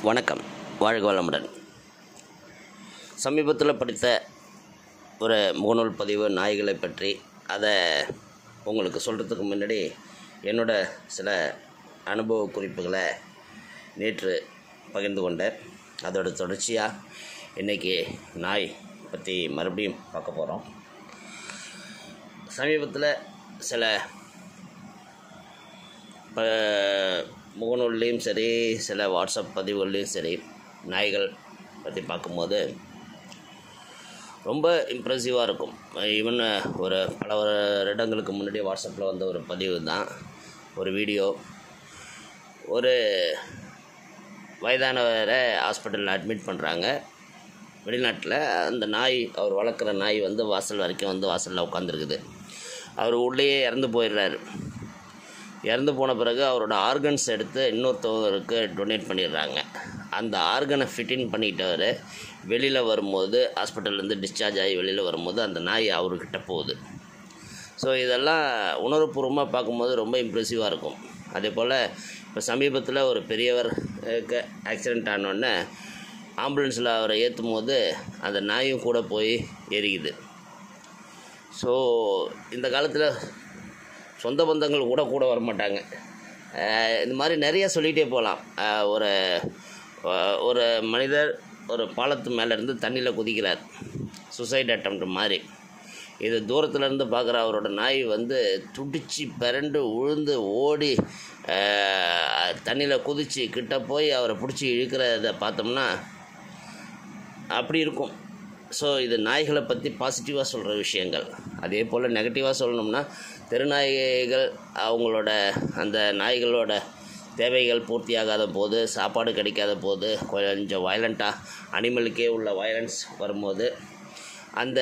வணக்கம் வாழ்க வளமுடன் சமீபத்தில் படித்த ஒரு முகநூல் பதிவு நாய்களை பற்றி அதை உங்களுக்கு சொல்கிறதுக்கு முன்னாடி என்னோட சில அனுபவ குறிப்புகளை நேற்று பகிர்ந்து கொண்டேன் அதோட தொடர்ச்சியாக இன்றைக்கி நாய் பற்றி மறுபடியும் பார்க்க போகிறோம் சமீபத்தில் சில இப்போ முகநூல்லையும் சரி சில வாட்ஸ்அப் பதிவுகள்லையும் சரி நாய்கள் பற்றி பார்க்கும்போது ரொம்ப இம்ப்ரெசிவாக இருக்கும் ஈவன் ஒரு பல வருடங்களுக்கு முன்னாடி வாட்ஸ்அப்பில் வந்த ஒரு பதிவு தான் ஒரு வீடியோ ஒரு வயதானவரை ஹாஸ்பிட்டலில் அட்மிட் பண்ணுறாங்க வெளிநாட்டில் அந்த நாய் அவர் வளர்க்குற நாய் வந்து வாசல் வரைக்கும் வந்து வாசலில் உட்காந்துருக்குது அவர் உள்ளேயே இறந்து போயிடுறாரு இறந்து போன பிறகு அவரோட ஆர்கன்ஸ் எடுத்து இன்னொருத்தவருக்கு டொனேட் பண்ணிடுறாங்க அந்த ஆர்கனை ஃபிட்டின் பண்ணிக்கிட்டவர் வெளியில் வரும்போது ஹாஸ்பிட்டல்லேருந்து டிஸ்சார்ஜ் ஆகி வெளியில் வரும்போது அந்த நாய் அவர்கிட்ட போகுது ஸோ இதெல்லாம் உணர்வுபூர்வமாக பார்க்கும்போது ரொம்ப இம்ப்ரெசிவாக இருக்கும் அதே போல் இப்போ சமீபத்தில் ஒரு பெரியவருக்கு ஆக்சிடெண்ட் ஆனோடனே ஆம்புலன்ஸில் அவரை ஏற்றும் போது அந்த நாயும் கூட போய் எரியுது ஸோ இந்த காலத்தில் சொந்த பந்தங்கள் கூட கூட வரமாட்டாங்க அஹ் இந்த மாதிரி நிறைய சொல்லிகிட்டே போகலாம் அஹ் ஒரு அஹ் ஒரு மனிதர் ஒரு பாலத்து மேலேருந்து தண்ணியில் குதிக்கிறார் சுசைட் அட்டம்ப்ட் மாதிரி இது தூரத்துல இருந்து பார்க்குற அவரோட நாய் வந்து துடிச்சு பிறண்டு உழுந்து ஓடி தண்ணியில் குதிச்சு கிட்ட போய் அவரை பிடிச்சி இழுக்கிறத பார்த்தோம்னா அப்படி இருக்கும் ஸோ இது நாய்களை பற்றி பாசிட்டிவாக சொல்கிற விஷயங்கள் அதே போல் நெகட்டிவாக சொல்லணும்னா தெருநாய்கள் அவங்களோட அந்த நாய்களோட தேவைகள் பூர்த்தியாகாத போது சாப்பாடு கிடைக்காத போது கொஞ்சம் வயலண்ட்டாக அனிமலுக்கே உள்ள வயலன்ஸ் வரும்போது அந்த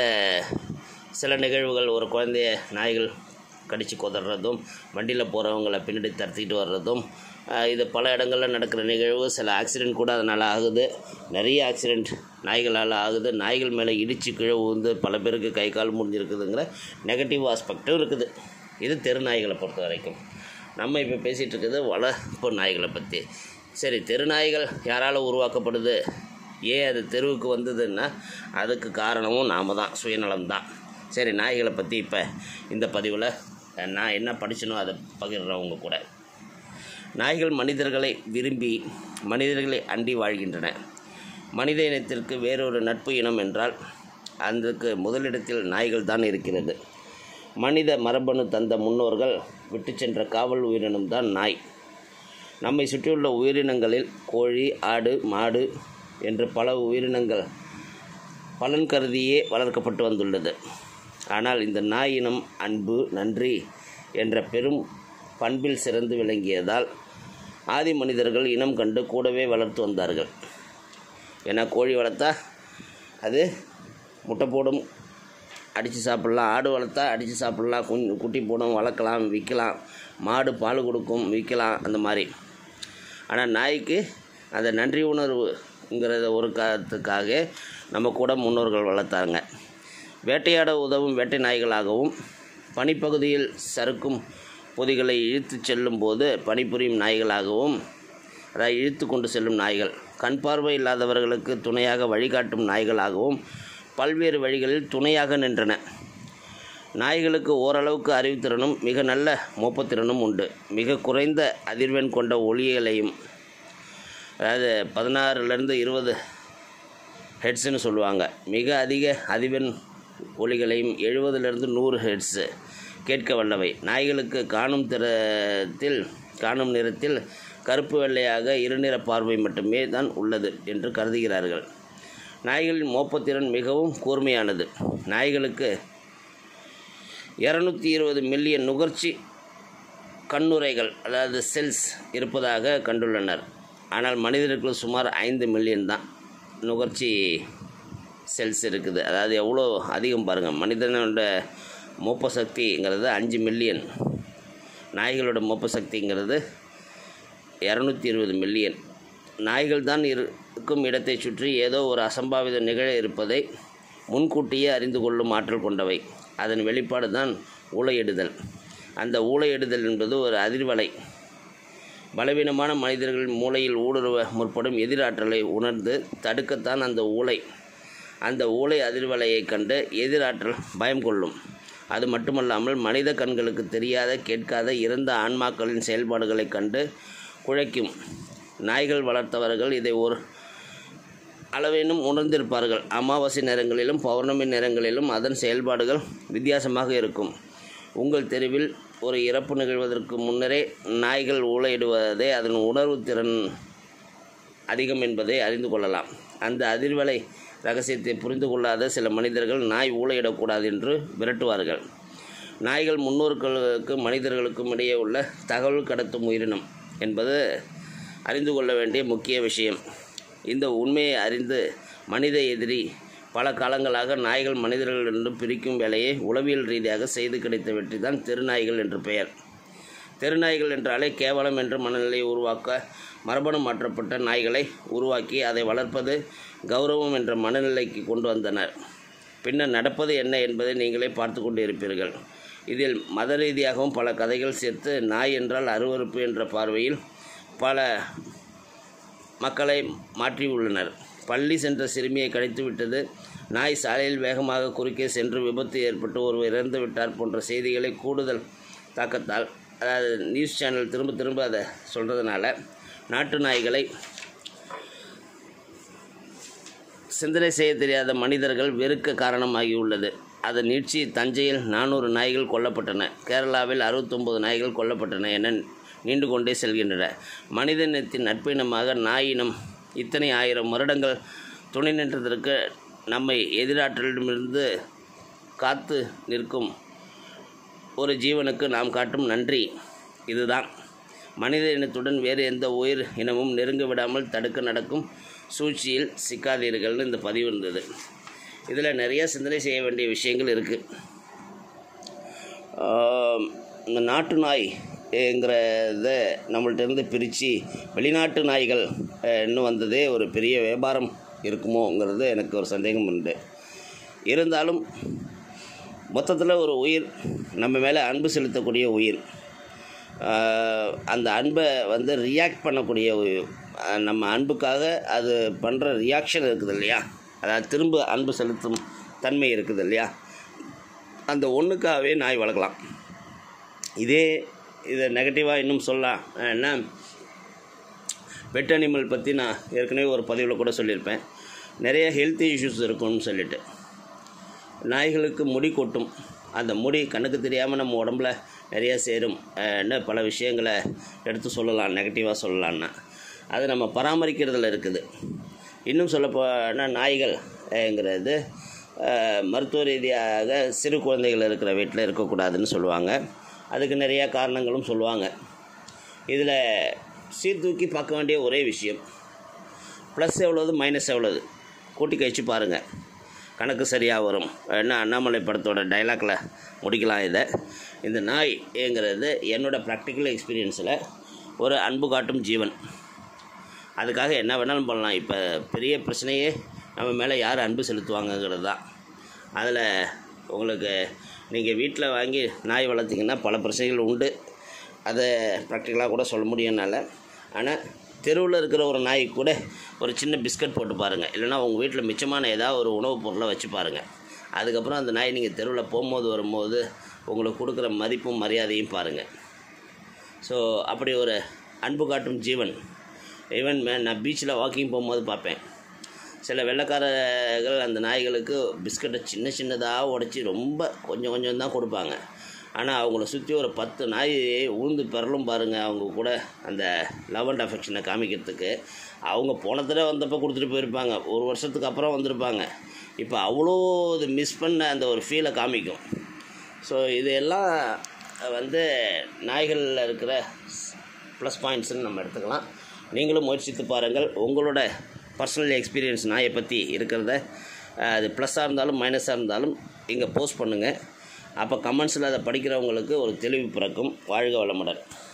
சில நிகழ்வுகள் ஒரு குழந்தைய நாய்கள் கடித்து கொதறதும் வண்டியில் போகிறவங்கள பின்னாடி தடுத்திட்டு வர்றதும் ஆஹ் இது பல இடங்களில் நடக்கிற நிகழ்வு சில ஆக்சிடெண்ட் கூட அதனால் ஆகுது நிறைய ஆக்சிடெண்ட் நாய்களால் ஆகுது நாய்கள் மேலே இடித்து கீழே விழுந்து பல பேருக்கு கை கால் முடிஞ்சிருக்குதுங்கிற நெகட்டிவ் ஆஸ்பெக்டும் இருக்குது இது தெரு நாய்களை பொறுத்த வரைக்கும் நம்ம இப்போ பேசிகிட்டு இருக்கிறது வளர்ப்பு நாய்களை பற்றி சரி தெரு நாய்கள் யாரால் உருவாக்கப்படுது ஏன் அது தெருவுக்கு வந்ததுன்னா அதுக்கு காரணமும் நாம் தான் சுயநலம் தான் சரி நாய்களை பற்றி இப்போ இந்த பதிவில் நான் என்ன படிச்சனோ அதை பகிர்றேன் உங்க கூட நாய்கள் மனிதர்களை விரும்பி மனிதர்களை அண்டி வாழ்கின்றன மனித இனத்திற்கு வேறொரு நட்பு இனம் என்றால் அதுக்கு முதலிடத்தில் நாய்கள் தான் இருக்கிறது மனித மரபணு தந்த முன்னோர்கள் விட்டு சென்ற காவல் உயிரினம் தான் நாய் நம்மை சுற்றியுள்ள உயிரினங்களில் கோழி ஆடு மாடு என்று பல உயிரினங்கள் பலன் கருதியே வளர்க்கப்பட்டு வந்துள்ளது ஆனால் இந்த நாய் இனம் அன்பு நன்றி என்ற பெரும் பண்பில் சிறந்து விளங்கியதால் ஆதி மனிதர்கள் இனம் கண்டு கூடவே வளர்த்து வந்தார்கள் ஏன்னா கோழி வளர்த்தா அது முட்டை போடும் அடித்து சாப்பிட்லாம் ஆடு வளர்த்தா அடித்து சாப்பிட்லாம் குஞ் குட்டி போடும் வளர்க்கலாம் விற்கலாம் மாடு பால் கொடுக்கும் விற்கலாம் அந்த மாதிரி ஆனால் நாய்க்கு அந்த நன்றி உணர்வுங்கிறத ஒரு காரணத்துக்காக நம்ம கூட முன்னோர்கள் வளர்த்தாங்க வேட்டையாட உதவும் வேட்டை நாய்களாகவும் பனிப்பகுதியில் சறுக்கும் பொதிகளை இழுத்து செல்லும் போது பணிபுரியும் நாய்களாகவும் அதாவது இழுத்து கொண்டு செல்லும் நாய்கள் கண் பார்வை இல்லாதவர்களுக்கு துணையாக வழிகாட்டும் நாய்களாகவும் பல்வேறு வழிகளில் துணையாக நின்றன நாய்களுக்கு ஓரளவுக்கு அறிவுத்திறனும் மிக நல்ல மோப்பத்திறனும் உண்டு மிக குறைந்த அதிர்வெண் கொண்ட ஒளிகளையும் அதாவது பதினாறுலேருந்து இருபது ஹெட்ஸ்னு சொல்லுவாங்க மிக அதிக அதிர்வெண் ஒளிகளையும் எழுபதுலேருந்து நூறு ஹெட்ஸு கேட்க வல்லவை நாய்களுக்கு காணும் திறத்தில் காணும் நிறத்தில் கருப்பு வெள்ளையாக இருநிற பார்வை மட்டுமே தான் உள்ளது என்று கருதுகிறார்கள் நாய்களின் மோப்பத்திறன் மிகவும் கூர்மையானது நாய்களுக்கு இரநூத்தி இருபது மில்லியன் நுகர்ச்சி கண்ணுரைகள் அதாவது செல்ஸ் இருப்பதாக கண்டுள்ளனர் ஆனால் மனிதர்களுக்கு சுமார் ஐந்து மில்லியன் தான் நுகர்ச்சி செல்ஸ் இருக்குது அதாவது எவ்வளோ அதிகம் பாருங்கள் மனிதனோட மோப்ப சக்திங்கிறது அஞ்சு மில்லியன் நாய்களோட மோப்ப சக்திங்கிறது இரநூத்தி இருபது மில்லியன் நாய்கள் தான் இருக்கும் இடத்தை சுற்றி ஏதோ ஒரு அசம்பாவிதம் நிகழ இருப்பதை முன்கூட்டியே அறிந்து கொள்ளும் ஆற்றல் கொண்டவை அதன் வெளிப்பாடு தான் ஊளையிடுதல் அந்த ஊளையிடுதல் என்பது ஒரு அதிர்வலை பலவீனமான மனிதர்களின் மூளையில் ஊடுருவ முற்படும் எதிராற்றலை உணர்ந்து தடுக்கத்தான் அந்த ஊளை அந்த ஊளை அதிர்வலையைக் கண்டு எதிராற்றல் பயம் கொள்ளும் அது மட்டுமல்லாமல் மனித கண்களுக்கு தெரியாத கேட்காத இறந்த ஆன்மாக்களின் செயல்பாடுகளைக் கண்டு குழைக்கும் நாய்கள் வளர்த்தவர்கள் இதை ஒரு அளவேனும் உணர்ந்திருப்பார்கள் அமாவாசை நேரங்களிலும் பௌர்ணமி நேரங்களிலும் அதன் செயல்பாடுகள் வித்தியாசமாக இருக்கும் உங்கள் தெருவில் ஒரு இறப்பு நிகழ்வதற்கு முன்னரே நாய்கள் ஊழையிடுவதே அதன் உணர்வு திறன் அதிகம் என்பதை அறிந்து கொள்ளலாம் அந்த அதிர்வலை ரகசியத்தை புரிந்து கொள்ளாத சில மனிதர்கள் நாய் ஊழையிடக்கூடாது என்று விரட்டுவார்கள் நாய்கள் முன்னோர்களுக்கு மனிதர்களுக்கும் இடையே உள்ள தகவல் கடத்தும் உயிரினம் என்பது அறிந்து கொள்ள வேண்டிய முக்கிய விஷயம் இந்த உண்மையை அறிந்து மனித எதிரி பல காலங்களாக நாய்கள் மனிதர்களிடம் பிரிக்கும் வேலையை உளவியல் ரீதியாக செய்து கிடைத்த வெற்றி தான் தெருநாய்கள் என்று பெயர் தெருநாய்கள் என்றாலே கேவலம் என்ற மனநிலையை உருவாக்க மரபணு மாற்றப்பட்ட நாய்களை உருவாக்கி அதை வளர்ப்பது கௌரவம் என்ற மனநிலைக்கு கொண்டு வந்தனர் பின்னர் நடப்பது என்ன என்பதை நீங்களே பார்த்து கொண்டு இருப்பீர்கள் இதில் மத ரீதியாகவும் பல கதைகள் சேர்த்து நாய் என்றால் அருவருப்பு என்ற பார்வையில் பல மக்களை மாற்றியுள்ளனர் பள்ளி சென்ற சிறுமியை கடித்து விட்டது நாய் சாலையில் வேகமாக குறுக்கே சென்று விபத்து ஏற்பட்டு ஒருவர் இறந்து விட்டார் போன்ற செய்திகளை கூடுதல் தாக்கத்தால் அதாவது நியூஸ் சேனல் திரும்ப திரும்ப அதை சொல்கிறதுனால நாட்டு நாய்களை சிந்தனை செய்ய தெரியாத மனிதர்கள் வெறுக்க காரணமாகியுள்ளது அதன் நீட்சி தஞ்சையில் நானூறு நாய்கள் கொல்லப்பட்டன கேரளாவில் அறுபத்தொம்பது நாய்கள் கொல்லப்பட்டன என நீண்டு கொண்டே செல்கின்றன மனிதனத்தின் நட்பினமாக நாயினம் இத்தனை ஆயிரம் வருடங்கள் துணை நின்றதற்கு நம்மை எதிராற்றலிடமிருந்து காத்து நிற்கும் ஒரு ஜீவனுக்கு நாம் காட்டும் நன்றி இதுதான் மனித இனத்துடன் வேறு எந்த உயிர் இனமும் நெருங்க விடாமல் தடுக்க நடக்கும் சூழ்ச்சியில் சிக்காதீர்கள்னு இந்த பதிவு இருந்தது இதில் நிறைய சிந்தனை செய்ய வேண்டிய விஷயங்கள் இருக்குது இந்த நாட்டு நாய் ங்கிறத நம்மள்ட்ட இருந்து பிரித்து வெளிநாட்டு நாய்கள் அஹ், இன்னும் வந்ததே ஒரு பெரிய வியாபாரம் இருக்குமோங்கிறது எனக்கு ஒரு சந்தேகம் உண்டு இருந்தாலும் மொத்தத்தில் ஒரு உயிர் நம்ம மேலே அன்பு செலுத்தக்கூடிய உயிர் ஆஹ் அந்த அன்பை வந்து ரியாக்ட் பண்ணக்கூடிய உயிர். ஆஹ் நம்ம அன்புக்காக அது பண்ணுற ரியாக்ஷன் இருக்குது இல்லையா அதாவது திரும்ப அன்பு செலுத்தும் தன்மை இருக்குது இல்லையா அந்த ஒன்றுக்காகவே நாய் வளர்க்கலாம் இதே இதை நெகட்டிவாக இன்னும் சொல்லலாம் என்ன பெட் அனிமல் பற்றி நான் ஏற்கனவே ஒரு பதிவில் கூட சொல்லியிருப்பேன் நிறைய ஹெல்த் இஷ்யூஸ் இருக்கும்னு சொல்லிட்டு நாய்களுக்கு முடி கொட்டும் அந்த முடி கண்ணுக்கு தெரியாமல் நம்ம உடம்புல நிறைய சேரும் அஹ்ன்னு பல விஷயங்களை எடுத்து சொல்லலாம் நெகட்டிவாக சொல்லலான்னா அது நம்ம பராமரிக்கிறதுல இருக்குது இன்னும் சொல்லப்போனால் நாய்கள்ங்கிறது அஹ், மருத்துவ ரீதியாக சிறு குழந்தைகள் இருக்கிற வீட்டில் இருக்கக்கூடாதுன்னு சொல்லுவாங்க அதுக்கு நிறையா காரணங்களும் சொல்லுவாங்க இதில் சீர்தூக்கி பார்க்க வேண்டிய ஒரே விஷயம் ப்ளஸ் எவ்வளோது மைனஸ் எவ்வளோது கூட்டி கழிச்சு பாருங்கள் கணக்கு சரியாக வரும் என்ன அண்ணாமலை படத்தோட டைலாக்ல முடிக்கலாம் இதை இந்த நாய் ஏங்கிறது என்னோடய ப்ராக்டிக்கல் எக்ஸ்பீரியன்ஸில் ஒரு அன்பு காட்டும் ஜீவன் அதுக்காக என்ன வேணாலும் பண்ணலாம் இப்போ பெரிய பிரச்சனையே நம்ம மேலே யார் அன்பு செலுத்துவாங்கங்கிறது தான் அதில் உங்களுக்கு நீங்கள் வீட்டில் வாங்கி நாய் வளர்த்திங்கன்னா பல பிரச்சனைகள் உண்டு அதை ப்ராக்டிக்கலாக கூட சொல்ல முடியும்னால ஆனால் தெருவில் இருக்கிற ஒரு நாய் கூட ஒரு சின்ன பிஸ்கட் போட்டு பாருங்கள் இல்லைனா உங்கள் வீட்டில் மிச்சமான ஏதாவது ஒரு உணவுப் பொருளை வச்சு பாருங்கள் அதுக்கப்புறம் அந்த நாய் நீங்கள் தெருவில் போகும்போது வரும்போது உங்களுக்கு கொடுக்குற மதிப்பும் மரியாதையும் பாருங்கள் ஸோ அப்படி ஒரு அன்பு காட்டும் ஜீவன் ஈவன் நான் பீச்சில் வாக்கிங் போகும்போது பார்ப்பேன் சில வெள்ளைக்காரர்கள் அந்த நாய்களுக்கு பிஸ்கட்டை சின்ன சின்னதாக உடச்சி ரொம்ப கொஞ்சம் கொஞ்சம் தான் கொடுப்பாங்க ஆனால் அவங்கள சுற்றி ஒரு பத்து நாய் உளுந்து பெறலும் பாருங்கள் அவங்க கூட அந்த லவ் அண்ட் அஃபெக்ஷனை காமிக்கிறதுக்கு அவங்க போன தடவை வந்தப்போ கொடுத்துட்டு போயிருப்பாங்க ஒரு வருஷத்துக்கு அப்புறம் வந்திருப்பாங்க இப்போ அவ்வளோ இது மிஸ் பண்ண அந்த ஒரு ஃபீலை காமிக்கும் ஸோ இதெல்லாம் வந்து நாய்களில் இருக்கிற ப்ளஸ் பாயிண்ட்ஸ்னு நம்ம எடுத்துக்கலாம் நீங்களும் முயற்சித்து பாருங்கள் உங்களோட பர்சனல் எக்ஸ்பீரியன்ஸ் நாயை பற்றி இருக்கிறத அஹ், அது ப்ளஸ்ஸாக இருந்தாலும் மைனஸாக இருந்தாலும் இங்கே போஸ்ட் பண்ணுங்கள் அப்போ கமெண்ட்ஸில் அதை படிக்கிறவங்களுக்கு ஒரு தெளிவு பிறக்கும் வாழ்க வளமுடன்